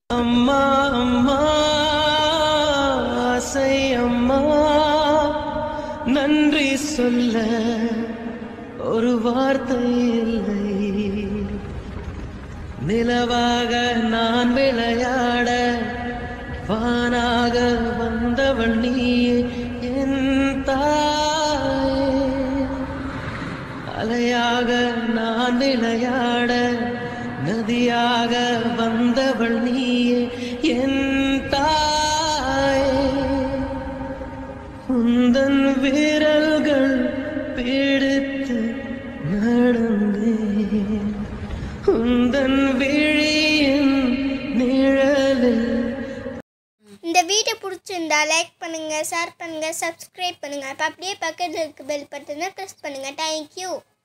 அம்மா அம்மா ஆசை அம்மா நன்றி சொல்ல ஒரு வார்த்தை இல்லை நிலவாக நான் விளையாட வானாக வந்தவள் நீயே என் தாயே அலையாக நான் விளையாட நதியாக வந்தவள் நீயே என் தாயே உந்தன் விரல்கள் பிடித்து நடந்தேன் உந்தன் விழியின் நிழலில் இந்த வீடியோ பிடிச்சிருந்தா லைக் பண்ணுங்க ஷேர் பண்ணுங்க சப்ஸ்கிரைப் பண்ணுங்க அப்போ அப்படியே பக்கத்தில் இருக்க பெல் பட்டனை ப்ரெஸ் பண்ணுங்க தேங்க்யூ